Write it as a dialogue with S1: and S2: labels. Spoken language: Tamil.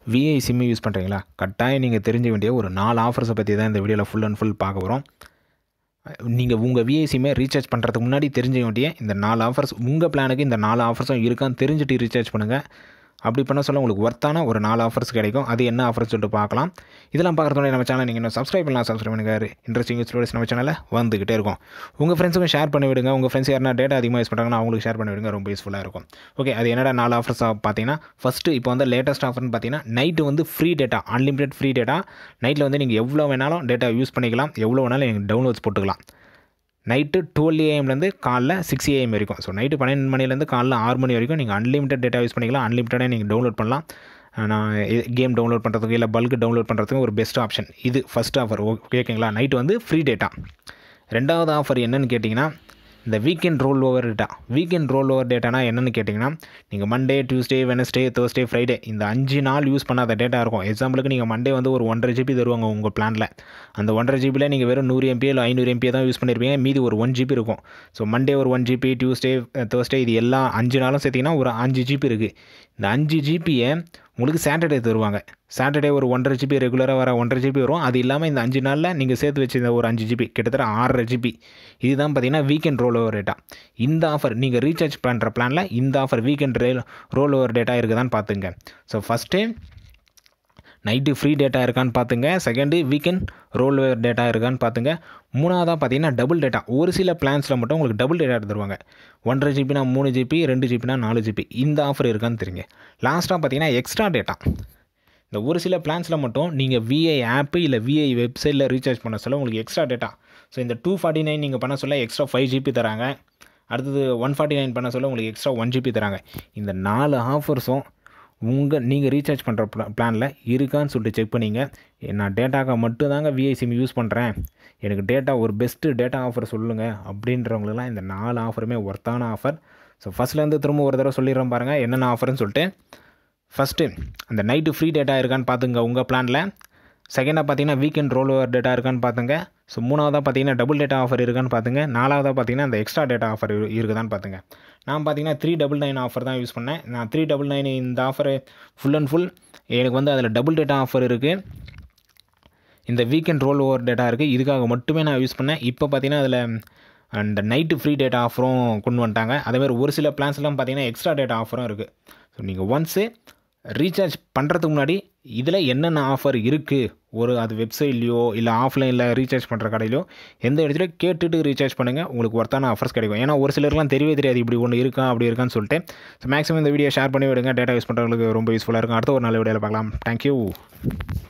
S1: விஐ சிம்மு யூஸ் பண்ணுறீங்களா கட்டாயம் நீங்கள் தெரிஞ்ச வேண்டிய ஒரு நாலு ஆஃபர்ஸை பற்றி தான் இந்த வீடியோவில் ஃபுல் அண்ட் ஃபுல் பார்க்க போகிறோம் நீங்கள் உங்கள் விஐ சிம்மை ரீசார்ஜ் பண்ணுறதுக்கு முன்னாடி தெரிஞ்ச வேண்டிய இந்த நாலு ஆஃபர்ஸ் உங்கள் பிளானுக்கு இந்த நாலு ஆஃபர்ஸும் இருக்கான்னு தெரிஞ்சுட்டு ரீசார்ஜ் பண்ணுங்கள் அப்படி பண்ண சொல்ல உங்களுக்கு ஒர்த்தான ஒரு நாலு ஆஃபர்ஸ் கிடைக்கும் அது என்ன ஆஃபர்ஸ் சொல்லிட்டு பார்க்கலாம் இதெல்லாம் பார்க்குறதோட நம்ம சேனல் நீங்கள் இன்னும் சப்ஸ்கிரைப் பண்ணலாம் சப்ஸ்கிரைப் பண்ணுங்க இன்ட்ரெஸ்டிங் ஸ்டோரிஸ் நம்ம சேனலில் வந்துக்கிட்டே இருக்கும் உங்கள் ஃப்ரெண்ட்ஸுக்கும் ஷேர் பண்ணி விடுங்க உங்கள் ஃப்ரெண்ட்ஸ் யாருனா டேட்டா அதிகமாக யூஸ் பண்ணுறாங்கன்னா அவங்களுக்கு ஷேர் பண்ணி விடுங்க ரொம்ப யூஸ்ஃபுல்லாக இருக்கும் ஓகே அது என்னடா நாலு ஆஃபர்ஸ் பார்த்தீங்கன்னா ஃபஸ்ட்டு இப்போ வந்து லேட்டஸ்ட் ஆஃபர்னு பார்த்தீங்கன்னா நைட்டு வந்து free data unlimited free data நைட்டில் வந்து நீங்கள் எவ்வளோ வேணாலும் டேட்டா யூஸ் பண்ணிக்கலாம் எவ்வளோ வேணாலும் நீங்கள் டவுன்லோட்ஸ் போட்டுக்கலாம் நைட்டு டுவெல் ஏஎம்லேருந்து காலைல சிக்ஸ் ஏஎம் வரைக்கும் ஸோ நைட்டு பன்னெண்டு மணிலேருந்து காலைல ஆறு மணி வரைக்கும் நீங்கள் அன்லிமிட்டட் டேட்டா யூஸ் பண்ணிக்கலாம் அன்லிமிட்டடாக நீங்கள் டவுன்லோட் பண்ணலாம் நான் கேம் டவுன்லோட் பண்ணுறதுக்கு இல்லை பல்க் டவுன்லோட் பண்ணுறதுக்கு ஒரு பெஸ்ட் ஆப்ஷன் இது ஃபஸ்ட் ஆஃபர் ஓகேங்களா நைட்டு வந்து ஃப்ரீ டேட்டா ரெண்டாவது ஆஃபர் என்னென்னு கேட்டிங்கன்னா இந்த weekend roll over data weekend roll over டேட்டானா என்னென்னு கேட்டிங்கன்னா நீங்கள் Monday Tuesday Wednesday Thursday Friday இந்த அஞ்சு நாள் யூஸ் பண்ணாத டேட்டா இருக்கும் எக்ஸாம்பிளுக்கு நீங்கள் மண்டே வந்து ஒரு ஒன்றரை ஜிபி தருவாங்க உங்கள் பிளானில் அந்த ஒன்றரை ஜிபியில் நீங்கள் வெறும் நூறு எம்பி இல்லை ஐநூறு எம்பி தான் யூஸ் பண்ணியிருப்பீங்க மீதி ஒரு ஒன் ஜிபி இருக்கும் ஸோ மண்டே ஒரு ஒன் ஜிபி டியூஸ்டே தேர்ஸ்டே இது எல்லாம் அஞ்சு நாளும் சேர்த்திங்கன்னா ஒரு அஞ்சு ஜிபி இருக்குது இந்த அஞ்சு ஜிபியை உங்களுக்கு சாட்டர்டே தருவாங்க சாட்டர்டே ஒரு ஒன்றரை ஜிபி ரெகுலராக வர ஒன்றரை ஜிபி வரும் அது இல்லாமல் இந்த அஞ்சு நாளில் நீங்கள் சேர்த்து வச்சிருந்த ஒரு அஞ்சு ஜிபி கிட்டத்தட்ட ஆறரை ஜிபி இதுதான் பார்த்தீங்கன்னா வீக்கெண்ட் ரோல் ஓவர் டேட்டா இந்த ஆஃபர் நீங்கள் ரீசார்ஜ் பண்ணுற பிளானில் இந்த offer weekend roll over data இருக்குதான்னு பார்த்துங்க so first night free data இருக்கான்னு பார்த்துங்க second weekend roll over data இருக்கான்னு பார்த்துங்க மூணாவதாக பார்த்தீங்கன்னா டபுள் டேட்டா ஒரு சில பிளான்ஸில் மட்டும் உங்களுக்கு டபுள் டேட்டா தருவாங்க ஒன்றரை ஜிபினா மூணு ஜிபி ரெண்டு ஜிபினா நாலு ஜிபி இந்த ஆஃபர் இருக்கான்னு தெரியுங்க லாஸ்ட்டாக பார்த்தீங்கன்னா எக்ஸ்ட்ரா டேட்டா இந்த ஒரு சில பிளான்ஸில் மட்டும் நீங்கள் விஐ ஆப்பு இல்லை விஐ வெப்சைட்டில் ரீசார்ஜ் பண்ண சொல்ல உங்களுக்கு எக்ஸ்ட்ரா டேட்டா ஸோ இந்த டூ ஃபார்ட்டி நைன் நீங்கள் பண்ண சொல்ல எக்ஸ்ட்ரா ஃபைவ் ஜிபி தராங்க அடுத்தது ஒன் ஃபார்ட்டி நைன் பண்ண சொல்ல உங்களுக்கு எக்ஸ்ட்ரா ஒன் ஜிபி தராங்க இந்த நாலு ஆஃபர்ஸும் உங்கள் நீங்கள் ரீசார்ஜ் பண்ணுற பிளானில் இருக்கான்னு சொல்லிட்டு செக் பண்ணிங்க நான் டேட்டாக்காக மட்டும் தாங்க விஐ சிம் யூஸ் பண்ணுறேன் எனக்கு டேட்டா ஒரு பெஸ்ட்டு டேட்டா ஆஃபர் சொல்லுங்கள் அப்படின்றவங்களுக்குலாம் இந்த நாலு ஆஃபருமே ஒர்த்தான ஆஃபர் ஸோ ஃபஸ்ட்லேருந்து திரும்ப ஒரு தடவை சொல்லிடுறோம் பாருங்கள் என்னென்ன ஆஃபர்னு சொல்லிட்டு ஃபஸ்ட்டு அந்த நைட்டு ஃப்ரீ டேட்டா இருக்கான்னு பார்த்துங்க உங்கள் பிளானில் செகண்டாக பார்த்தீங்கன்னா வீக்கெண்ட் ரோல் ஓவர் டேட்டா இருக்கான்னு பார்த்துங்க ஸோ மூணாவதாக பார்த்தீங்கன்னா டபுள் டேட்டா ஆஃபர் இருக்கான்னு பார்த்துங்க நாலாவதாக பார்த்தீங்கன்னா அந்த எக்ஸ்ட்ரா டேட்டா ஆஃபர் இருக்குதான்னு பார்த்துங்க நான் பார்த்தீங்கன்னா த்ரீ டபுள் நைன் ஆஃபர் தான் யூஸ் பண்ணேன் நான் த்ரீ டபுள் நைன் இந்த ஆஃபர் ஃபுல் அண்ட் ஃபுல் எனக்கு வந்து அதில் டபுள் டேட்டா ஆஃபர் இருக்குது இந்த வீக்கெண்ட் ரோல் ஓவர் டேட்டா இருக்குது இதுக்காக மட்டுமே நான் யூஸ் பண்ணேன் இப்போ பார்த்தீங்கன்னா அதில் அந்த நைட்டு ஃப்ரீ டேட்டா ஆஃபரும் கொண்டு வந்துட்டாங்க அதேமாதிரி ஒரு சில பிளான்ஸ்லாம் பார்த்தீங்கன்னா எக்ஸ்ட்ரா டேட்டா ஆஃபரும் இருக்குது ஸோ நீங்கள் ஒன்ஸு ரீசார்ஜ் பண்ணுறதுக்கு முன்னாடி இதில் என்னென்ன ஆஃபர் இருக்குது ஒரு அது வெப்சைட்லையோ இல்லை ஆஃப்லைனில் ரீசார்ஜ் பண்ணுற கடையிலையோ எந்த இடத்துல கேட்டுட்டு ரீசார்ஜ் பண்ணுங்கள் உங்களுக்கு ஒர்த்தான ஆஃபர்ஸ் கிடைக்கும் ஏன்னா ஒரு சிலருக்குலாம் தெரியவே தெரியாது இப்படி ஒன்று இருக்கா அப்படி இருக்கான்னு சொல்லிட்டு ஸோ மேக்ஸிமம் இந்த வீடியோ ஷேர் பண்ணி விடுங்க டேட்டா யூஸ் பண்ணுறவங்களுக்கு ரொம்ப யூஸ்ஃபுல்லாக இருக்கும் அடுத்த ஒரு நல்ல வீடியோவில் பார்க்கலாம் தேங்க்யூ